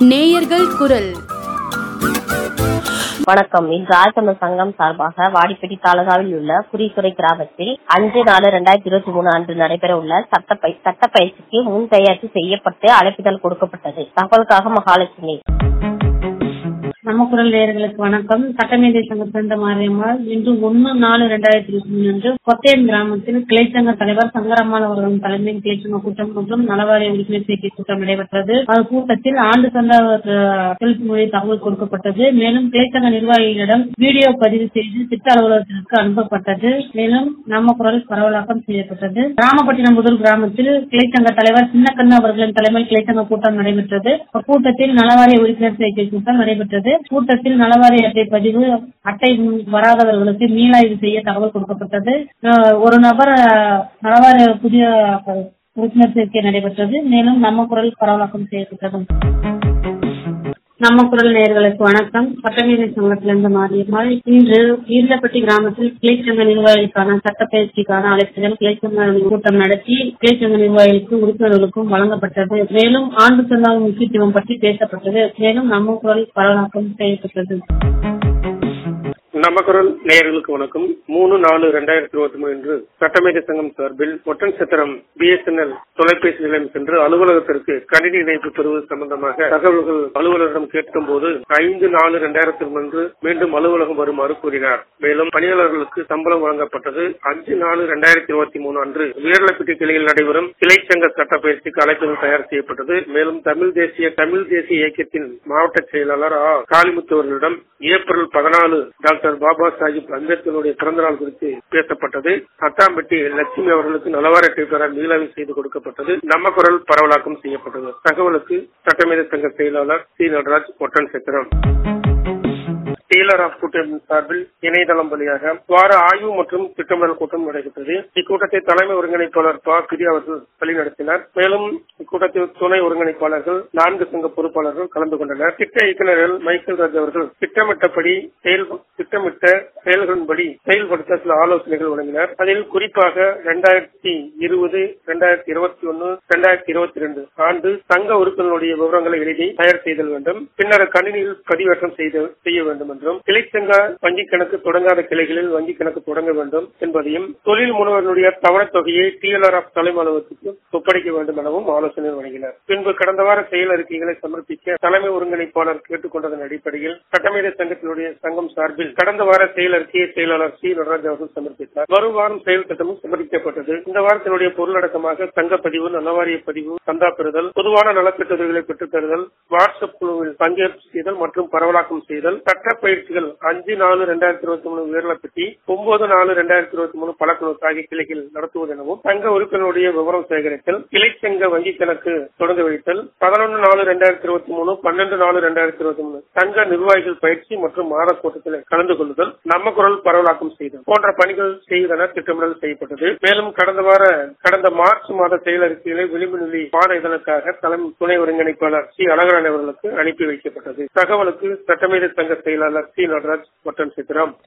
நேயர்கள் குரல் வணக்கம் இன்று ஆழ்த்தமிழ் சங்கம் சார்பாக வாடிப்பட்டி தாலுகாவில் உள்ள குறித்துறை கிராமத்தில் அஞ்சு நாலு ரெண்டாயிரத்தி இருபத்தி மூணு அன்று நடைபெற உள்ள சட்டப்பை சட்டப்பயிற்சிக்கு முன் தயாரிப்பு செய்யப்பட்டு அழைப்புதல் கொடுக்கப்பட்டது தகவலுக்காக மகாலட்சுமி நம்ம குரல் நேயர்களுக்கு வணக்கம் சட்டமேதை சங்க சேர்ந்த மாரியம்மாள் இன்று ஒன்னு நாலு ரெண்டாயிரத்தி இருபத்தி மூணு அன்று கொத்தையன் கிராமத்தில் கிளைச்சங்க தலைவர் சங்கரம்மாள் அவர்களின் தலைமையில் கிளைச்சங்க கூட்டம் மற்றும் நலவாரிய உறுப்பினர் சேர்க்கை கூட்டம் நடைபெற்றது அது கூட்டத்தில் ஆண்டு சந்தா அஹ், செலுத்தும் முறை தகவல் கொடுக்கப்பட்டது மேலும் கிளைச்சங்க நிர்வாகிகளிடம் வீடியோ பதிவு செய்து திட்ட அலுவலகத்திற்கு அனுப்பப்பட்டது மேலும் நம்ம குரல் பரவலாக்கம் செய்யப்பட்டது ராமப்பட்டினம் முதல் கிராமத்தில் கிளைச்சங்க தலைவர் சின்னக்கண்ணு அவர்களின் தலைமையில் கிளைச்சங்க கூட்டம் நடைபெற்றது கூட்டத்தில் நலவாரிய உறுப்பினர் சேர்க்கை கூட்டம் நடைபெற்றது கூட்டத்தில் நலவாரிய அட்டை பதிவு அட்டை வராதவர்களுக்கு மீளாய்வு செய்ய தகவல் கொடுக்கப்பட்டது அஹ் ஒரு நபர் அஹ், நலவாரிய புதிய உறுப்பினர் சேர்க்கை நடைபெற்றது மேலும் நம்ம குரல் பரவலாக்கம் செய்யப்பட்டது நம்ம குரல் நேயர்களுக்கு வணக்கம் சட்டமேதை சங்கத்திலிருந்து மாறியம்மாள் இன்று ஈர்லப்பட்டி கிராமத்தில் கிளைச்சங்க நிர்வாகிகளுக்கான சட்டப்பயிற்சிக்கான அழைப்புதல் கிளைச்சங்க கூட்டம் நடத்தி கிளைச்சங்க நிர்வாகிகளுக்கு உறுப்பினர்களுக்கும் வழங்கப்பட்டது மேலும் ஆண்டு சந்தாவின் முக்கியத்துவம் பற்றி பேசப்பட்டது மேலும் நம்ம குரல் பரவலாக்கம் செய்யப்பட்டது நம்ம குரல் நேயர்களுக்கு வணக்கம் மூணு நாலு ரெண்டாயிரத்தி இருபத்தி மூணு இன்று சட்டமேதை சங்கம் சார்பில் ஒட்டன் சத்திரம் பிஎஸ்என்எல் தொலைபேசி நிலையம் சென்று அலுவலகத்திற்கு கணினி இணைப்பு பெறுவது சம்பந்தமாக தகவல்கள் அலுவலரிடம் கேட்கும் போது ஐந்து நாலு ரெண்டாயிரத்தி ஒன்று மீண்டும் அலுவலகம் வருமாறு கூறினார் மேலும் பணியாளர்களுக்கு சம்பளம் வழங்கப்பட்டது அஞ்சு நாலு ரெண்டாயிரத்தி இருபத்தி மூணு அன்று வீரலப்பட்டி கிளையில் நடைபெறும் கிளை சங்க சட்டப்பயிற்சிக்கு அழைப்புதல் தயார் செய்யப்பட்டது மேலும் தமிழ் தேசிய தமிழ் தேசிய இயக்கத்தின் மாவட்ட செயலாளர் ஆ காளிமுத்து அவர்களிடம் ஏப்ரல் பதினாலு டாக்டர் பாபா சாஹிப் அம்பேத்கருடைய பிறந்த நாள் குறித்து பேசப்பட்டது அத்தாம்பட்டி லட்சுமி அவர்களுக்கு நலவார அட்டை பெற மீளாய்வு செய்து கொடுக்கப்பட்டது நம்ம குரல் பரவலாக்கம் செய்யப்பட்டது தகவலுக்கு சட்டமேத சங்க செயலாளர் C Natraj Oddanchatram dealer of கூட்டமைப்பின் சார்பில் இணையதளம் வழியாக வார ஆய்வு மற்றும் திட்டமிடல் கூட்டம் நடைபெற்றது இக்கூட்டத்தை தலைமை ஒருங்கிணைப்பாளர் ப பிரியா அவர்கள் வழிநடத்தினார் மேலும் இக்கூட்டத்தில் துணை ஒருங்கிணைப்பாளர்கள் நான்கு சங்க பொறுப்பாளர்கள் கலந்து கொண்டனர் திட்ட இயக்குநர்கள் மைக்கேல் ராஜ் அவர்கள் திட்டமிட்டபடி செயல் திட்டமிட்ட செயல்களின்படி செயல்படுத்த சில ஆலோசனைகள் வழங்கினார் அதில் குறிப்பாக இரண்டாயிரத்தி இருபது இரண்டாயிரத்தி இருபத்தி ஒன்னு இரண்டாயிரத்தி இருபத்தி ரெண்டு ஆண்டு சங்க உறுப்பினருடைய விவரங்களை எழுதி தயார் செய்தல் வேண்டும் பின்னர் கணினியில் பதிவேற்றம் செய்த செய்ய வேண்டும் என்றும் கிளைச்சங்க வங்கிக் கணக்கு தொடங்காத கிளைகளில் வங்கிக் கணக்கு தொடங்க வேண்டும் என்பதையும் தொழில் முனைவர்களுடைய தவணைத் தொகையை டிஎல்ஆர் ஆஃப் தலைமை அலுவலகத்துக்கு ஒப்படைக்க வேண்டும் எனவும் ஆலோசனை வழங்கினார் பின்பு கடந்த வார செயல் அறிக்கைகளை சமர்ப்பிக்க தலைமை ஒருங்கிணைப்பாளர் கேட்டுக்கொண்டதன் அடிப்படையில் சட்டமேதை சங்கத்தினுடைய சங்கம் சார்பில் கடந்த வார செயல் அறிக்கையை செயலாளர் சி நடராஜ் அவர்கள் சமர்ப்பித்தார் வரும் வாரம் செயல் திட்டமும் சமர்ப்பிக்கப்பட்டது இந்த வாரத்தினுடைய பொருளடக்கமாக சங்க பதிவு நலவாரிய பதிவு சந்தா பெறுதல் பொதுவான நலத்திட்டங்களை பெற்றுத் தருதல் வாட்ஸ்அப் குழுவில் பங்கேற்பு செய்தல் மற்றும் பரவலாக்கம் செய்தல் சட்ட பயிற்சிகள் அஞ்சு நாலு ரெண்டாயிரத்தி இருபத்தி மூணு வீரலப்பட்டி ஒன்பது நாலு ரெண்டாயிரத்தி இருபத்தி மூணு பழக்குழு ஆகிய கிளைகள் நடத்துவது எனவும் சங்க உறுப்பினருடைய விவரம் சேகரித்தல் கிளை சங்க வங்கிக் கணக்கு தொடங்க வைத்தல் பதினொன்று நாலு ரெண்டாயிரத்தி இருபத்தி மூணு பன்னெண்டு நாலு ரெண்டாயிரத்தி இருபத்தி மூணு சங்க நிர்வாகிகள் பயிற்சி மற்றும் மாத கூட்டத்தில் கலந்து கொள்ளுதல் நம்ம குரல் பரவலாக்கம் செய்தல் போன்ற பணிகள் செய்வதென திட்டமிடல் செய்யப்பட்டது மேலும் கடந்த வார கடந்த மார்ச் மாத செயல் அறிக்கைகளை விளிம்பு நிலை மாத இதழுக்காக தலைமை துணை ஒருங்கிணைப்பாளர் சி அழகராணி அவர்களுக்கு அனுப்பி வைக்கப்பட்டது தகவலுக்கு சட்டமேதை சங்க செயலாளர் சி நடராஜ் ஒட்டன் சித்திரம்